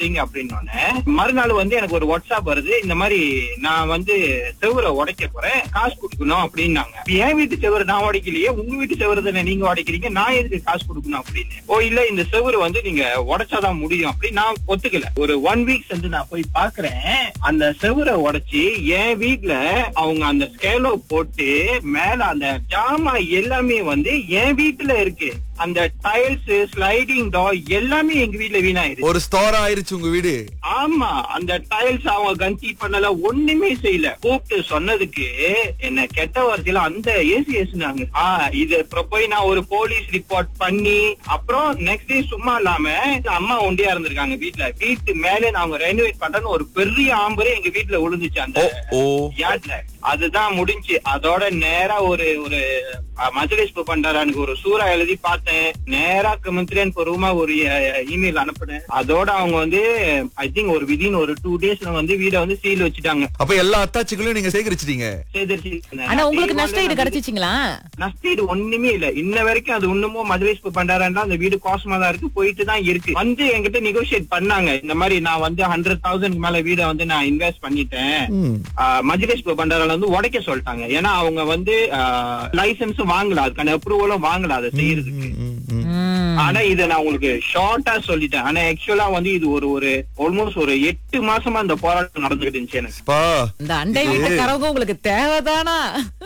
உடைச்சிட்டீங்க அப்படின்னு மறுநாள் வந்து எனக்கு ஒரு வாட்ஸ்அப் வருது இந்த மாதிரி நான் வந்து செவுரை உடைக்க போறேன் காசு கொடுக்கணும் அப்படின்னாங்க என் வீட்டு செவரு நான் உடைக்கலையே உங்க வீட்டு செவரு தானே நீங்க உடைக்கிறீங்க நான் எதுக்கு காசு கொடுக்கணும் அப்படின்னு ஓ இல்ல இந்த செவரு வந்து நீங்க உடைச்சாதான் முடியும் அப்படின்னு நான் ஒத்துக்கல ஒரு ஒன் வீக் சென்று நான் போய் பாக்குறேன் அந்த செவரை உடைச்சு என் வீட்ல அவங்க அந்த ஸ்கேலோ போட்டு மேல அந்த ஜாமா எல்லாமே வந்து என் வீட்டுல இருக்கு அந்த டைல்ஸ் ஸ்லைடிங் டோர் எல்லாமே எங்க வீட்ல வீணாயிருச்சு ஒரு ஸ்டோர் ஆயிருச்சு உங்க வீடு ஆமா அந்த டைல்ஸ் அவங்க கஞ்சி பண்ணல ஒண்ணுமே செய்யல கூப்பிட்டு சொன்னதுக்கு என்ன கெட்ட வார்த்தையில அந்த ஏசி ஏசுனாங்க ஆ இது அப்புறம் போய் நான் ஒரு போலீஸ் ரிப்போர்ட் பண்ணி அப்புறம் நெக்ஸ்ட் டே சும்மா இல்லாம அம்மா ஒண்டியா இருந்திருக்காங்க வீட்ல வீட்டு மேலே நாங்க ரெனோவேட் பண்றேன்னு ஒரு பெரிய ஆம்பரே எங்க வீட்ல விழுந்துச்சு அந்த ஓ யார்ட்ல அதுதான் முடிஞ்சு அதோட நேரா ஒரு ஒரு மஜ்லிஸ் பண்டாரானுக்கு ஒரு சூறா எழுதி பார்த்தேன் நேரா கமித்ரியன் பொருவமா ஒரு இமெயில் அனுப்புனேன் அதோட அவங்க வந்து ஐ திங்க் ஒரு விதின் ஒரு டூ டேஸ்ல வந்து வீட வந்து சீல் வச்சுட்டாங்க அப்ப எல்லா அத்தாச்சிகளையும் நீங்க சேகரிச்சிட்டீங்க சேகரிச்சு ஆனா உங்களுக்கு நஷ்ட ஈடு கிடைச்சிச்சுங்களா நஷ்டீடு ஒண்ணுமே இல்ல இன்ன வரைக்கும் அது இன்னமும் மதுரைஸ் பண்டாரா அந்த வீடு காஸ்மா தான் இருக்கு போயிட்டு தான் இருக்கு வந்து என்கிட்ட நெகோசியேட் பண்ணாங்க இந்த மாதிரி நான் வந்து ஹண்ட்ரட் தௌசண்ட் மேல வீட வந்து நான் இன்வெஸ்ட் பண்ணிட்டேன் ம். மஜ்ரேஷ் பண்டாரால வந்து உடைக்க சொல்லிட்டாங்க ஏன்னா அவங்க வந்து லைசன்ஸும் வாங்கல அதுக்கான அப்ரூவலும் வாங்கல அதை செய்யறதுக்கு ம், ம். ம். ஆனா இத நான் உங்களுக்கு ஷார்ட்டா சொல்லிட்டேன் ஆனா ஆக்சுவலா வந்து இது ஒரு ஒரு ஆல்மோஸ்ட் ஒரு எட்டு மாசமா இந்த போராட்டம் நடந்துகிட்டு இருந்துச்சு எனக்கு பா இந்த அண்டை வீட்டுக்காரவங்க உங்களுக்கு தேவைதானா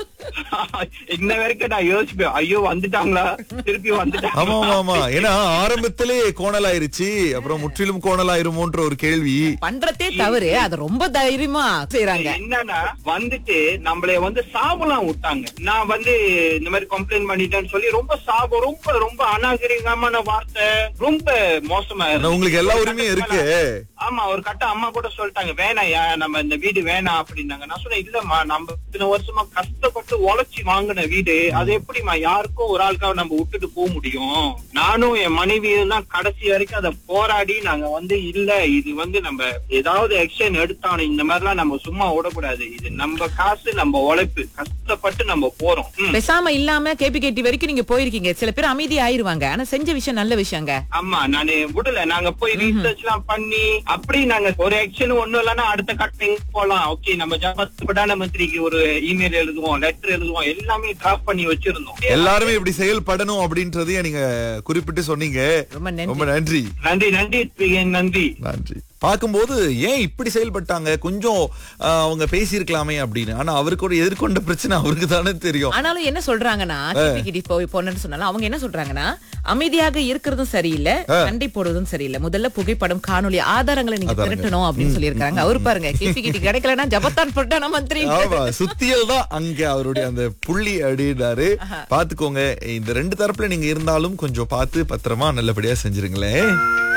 இன்ன வரைக்கும் நான் யோசிப்பேன் ஐயோ வந்துட்டாங்களா திருப்பி ஆமா வந்துட்டாங்க ஆமா ஆமா ஏன்னா ஆரம்பத்திலே கோணல் ஆயிருச்சு அப்புறம் முற்றிலும் கோணல் ஆயிருமோன்ற ஒரு கேள்வி பண்றதே தவறு அது ரொம்ப தைரியமா செய்யறாங்க என்னன்னா வந்துட்டு நம்மள வந்து சாபலாம் விட்டாங்க நான் வந்து இந்த மாதிரி கம்ப்ளைண்ட் பண்ணிட்டேன்னு சொல்லி ரொம்ப சாபம் ரொம்ப ரொம்ப அநாகரிகமான வார்த்தை ரொம்ப மோசமா ஆனா இருந்துச்சு. உங்களுக்கு எல்லா உரிமையும் இருக்கு ஆமா ஒரு கட்ட அம்மா கூட சொல்லிட்டாங்க வேணாம் யா, நம்ம இந்த வீடு வேணாம் அப்படின்னாங்க நான் சொன்னேன் இல்லம்மா நம்ம இத்தனை வருஷமா கஷ்டப்பட்டு உழைச்சி வாங்கின வீடு அது எப்படிம்மா யாருக்கும் ஒரு ஆளுக்காக நம்ம விட்டுட்டு போக முடியும் நானும் என் மனைவியும் தான் கடைசி வரைக்கும் அதை போராடி நாங்க வந்து இல்ல இது வந்து நம்ம ஏதாவது ஆக்ஷன் எடுத்தாலும் இந்த மாதிரிலாம் நம்ம சும்மா விடக்கூடாது இது நம்ம காசு நம்ம உழைப்பு கஷ்டப்பட்டு நம்ம போறோம் ம். பேசாம இல்லாம கேபி கேட்டி வரைக்கும் நீங்க போயிருக்கீங்க சில பேர் அமைதி ஆயிருவாங்க ஆனா செஞ்ச விஷயம் நல்ல விஷயங்க ஆமா நானு விடல நாங்க போய் ரீசர்ச் எல்லாம் பண்ணி அப்படி நாங்க ஒரு ஆக்ஷன் ஒண்ணும் இல்லைன்னா அடுத்த கட்டிங் போலாம் ஓகே நம்ம ஜாபத் பிரதான மந்திரிக்கு ஒரு இமெயில் எழுதுவோம் லெட்டர் எழுதுவோம் எல்லாமே டிராஃப்ட் பண்ணி வச்சிருந்தோம் எல்லாருமே இப்படி செயல்படணும் அப்படின்றதையும் நீங்க குறிப்பிட்டு சொன்னீங்க ரொம்ப நன்றி ரொம்ப நன்றி நன்றி நன்றி பிரியன், நன்றி நன்றி பார்க்கும்போது ஏன் இப்படி செயல்பட்டாங்க கொஞ்சம் ஆஹ், அவங்க பேசியிருக்கலாமே அப்படின்னு ஆனா அவருக்கு ஒரு எதிர்கொண்ட பிரச்சனை அவருக்கு தானே தெரியும் ஆனாலும் என்ன சொல்றாங்கன்னா கேபி கேட்டி போய் போனேன்னு சொன்னாலும் அவங்க என்ன சொல்றாங்கன்னா அமைதியாக இருக்கிறதும் சரியில்லை சண்டை போடுறதும் சரியில்லை முதல்ல புகைப்படம் காணொளி ஆதாரங்களை நீங்க ஆதாரங்கள். திரட்டணும் அப்படின்னு சொல்லியிருக்காங்க அவர் பாருங்க கேபி கேட்டி கிடைக்கலன்னா ஜபத்தான் பிரதான மந்திரி ஆமா சுத்தியல் தான் அங்க அவருடைய அந்த புள்ளி அப்படின்னாரு பாத்துக்கோங்க இந்த ரெண்டு தரப்புல நீங்க இருந்தாலும் கொஞ்சம் பார்த்து பத்திரமா நல்லபடியா செஞ்சிருங்களேன்